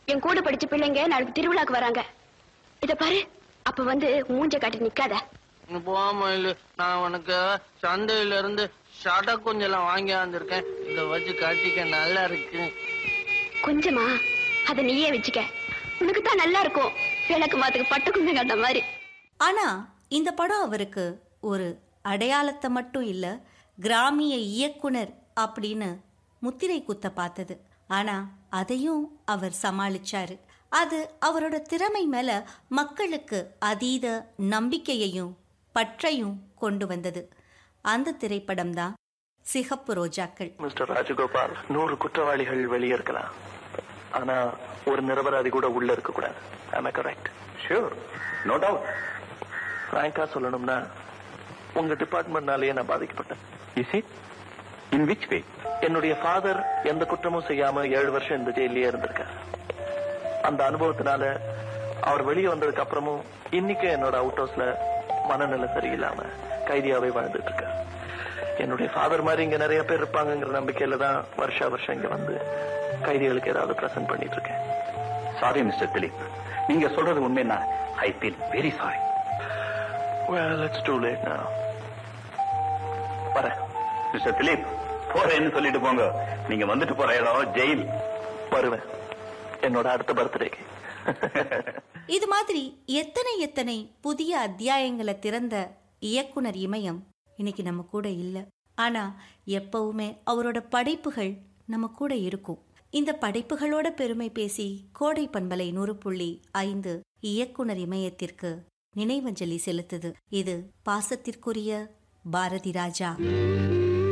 என் கூட படிச்ச பிள்ளைங்க நாளைக்கு திருவிழாக்கு வராங்க இத பாரு அப்ப வந்து மூஞ்ச காட்டி நிக்காத போமா இல்ல நான் உனக்கு சந்தையில இருந்து சட கொஞ்சம் வாங்கி வந்திருக்கேன் இத வச்சு கட்டிக்க நல்லா இருக்கு கொஞ்சமா அத நீயே வச்சுக்க உனக்கு தான் நல்லா இருக்கும் விளக்கு மாத்துக்கு பட்டு குஞ்சம் கட்ட மாதிரி ஆனா இந்த படம் அவருக்கு ஒரு அடையாளத்தை மட்டும் இல்ல கிராமிய இயக்குனர் அப்படின்னு முத்திரை குத்த பார்த்தது ஆனா அதையும் அவர் சமாளிச்சாரு அது அவரோட திறமை மேல மக்களுக்கு அதீத நம்பிக்கையையும் பற்றையும் கொண்டு வந்தது அந்த திரைப்படம் தான் சிகப்பு ரோஜாக்கள் மிஸ்டர் ராஜகோபால் நூறு குற்றவாளிகள் வெளியே இருக்கலாம் ஆனா ஒரு நிரபராதி கூட உள்ள இருக்க கூடாது ஆமா கரெக்ட் ஷூர் நோ டவுட் ஃப்ராங்கா சொல்லணும்னா உங்க டிபார்ட்மெண்ட்னாலேயே நான் பாதிக்கப்பட்டேன் is it in which way என்னுடைய ஃபாதர் எந்த குற்றமும் செய்யாம ஏழு வருஷம் இந்த ஜெயிலே இருந்திருக்காரு அந்த அனுபவத்தினால அவர் வெளியே வந்ததுக்கு அப்புறமும் இன்னைக்கு என்னோட அவுட் ஹவுஸ்ல மனநிலை சரியில்லாம கைதியாவே வாழ்ந்துட்டு இருக்காரு என்னுடைய ஃபாதர் மாதிரி இங்க நிறைய பேர் இருப்பாங்கங்கிற நம்பிக்கையில தான் வருஷா வருஷம் இங்க வந்து கைதிகளுக்கு ஏதாவது பிரசன்ட் பண்ணிட்டு இருக்கேன் சாரி மிஸ்டர் திலீப் நீங்க சொல்றது உண்மைன்னா I feel very sorry Well, it's too late now. வரேன் மிஸ்டர் திலீப் போறேன்னு சொல்லிட்டு போங்க நீங்க வந்துட்டு போற இடம் ஜெயில் வருவேன் என்னோட அடுத்த பர்த்டேக்கு இது மாதிரி எத்தனை எத்தனை புதிய அத்தியாயங்களை திறந்த இயக்குனர் இமயம் இன்னைக்கு நம்ம கூட இல்ல ஆனா எப்பவுமே அவரோட படைப்புகள் நம்ம கூட இருக்கும் இந்த படைப்புகளோட பெருமை பேசி கோடை பண்பலை நூறு புள்ளி ஐந்து இயக்குனர் இமயத்திற்கு நினைவஞ்சலி செலுத்துது இது பாசத்திற்குரிய பாரதி ராஜா